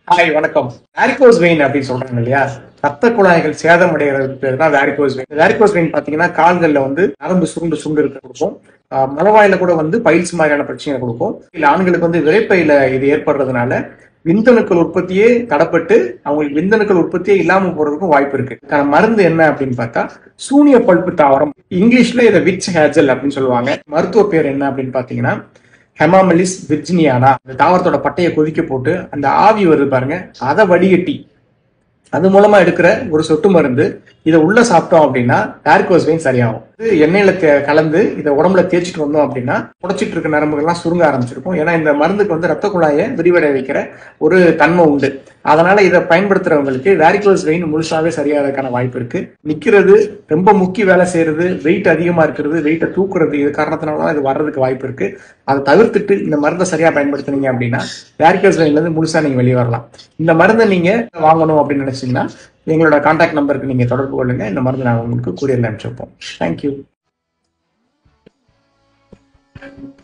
hi வணக்கம் varicose vein அப்படின்னு சொல்றாங்க இல்லையா ரத்த குழாய்கள் சேதம் அடைகிறது பேர் தான் வேரிகோஸ் வெயின் வேரிகோஸ் வெயின் பாத்தீங்கன்னா கால்கள்ல வந்து நரம்பு சுருண்டு சுருண்டு இருக்க கொடுக்கும் ஆஹ் மலவாயில கூட வந்து பைல்ஸ் மாதிரியான பிரச்சனை கொடுக்கும் இல்ல ஆண்களுக்கு வந்து விரைப்பையில இது ஏற்படுறதுனால விந்தணுக்கள் உற்பத்தியே தடப்பட்டு அவங்களுக்கு விந்தணுக்கள் உற்பத்தியே இல்லாம போறதுக்கும் வாய்ப்பு இருக்கு இதுக்கான மருந்து என்ன அப்படின்னு பார்த்தா சூனிய பல்பு தாவரம் இங்கிலீஷ்ல இதை விச் ஹேஜல் அப்படின்னு சொல்லுவாங்க மருத்துவ பேர் என்ன அப்படின்னு பாத்தீங்கன்னா ஹெமாமலிஸ் விர்ஜினியானா அந்த தாவரத்தோட பட்டையை கொதிக்க போட்டு அந்த ஆவி வருது பாருங்க அதை வடிகட்டி அது மூலமா எடுக்கிற ஒரு சொட்டு மருந்து இதை உள்ள சாப்பிட்டோம் அப்படின்னா வேர்கோஸ் வெயின் சரியாகும் இது எண்ணெயில தே- கலந்து இதை உடம்புல தேய்ச்சிட்டு வந்தோம் அப்படின்னா புடைச்சிட்டு இருக்க நரம்புகள்லாம் சுருங்க ஆரம்பிச்சிருக்கும் ஏன்னா இந்த மருந்துக்கு வந்து ரத்த குழாயை விரிவடை வைக்கிற ஒரு தன்மை உண்டு அதனால இதை பயன்படுத்துறவங்களுக்கு வேரிகோஸ் வெயின் முழுசாவே சரியாகிறதுக்கான வாய்ப்பு இருக்கு நிக்கிறது ரொம்ப முக்கிய வேலை செய்யறது வெயிட் அதிகமா இருக்கிறது வெயிட்டை தூக்குறது இது காரணத்தினால தான் இது வர்றதுக்கு வாய்ப்பு இருக்கு அதை தவிர்த்துட்டு இந்த மருந்தை சரியா பயன்படுத்துனீங்க அப்படின்னா வேரிகோஸ் வெயின்ல இருந்து முழுசா நீங்க வெளியே வரலாம் இந்த மருந்தை நீங்க வாங்கணும் அப்படின்னு நினைச்சீங்கன்னா எங்களோட கான்டாக்ட் நம்பருக்கு நீங்க தொடர்பு கொள்ளுங்க இந்த மருந்து நாங்கள் உங்களுக்கு கூரியர்ல அனுப்பிச்சு வைப்போம் தேங்க்யூ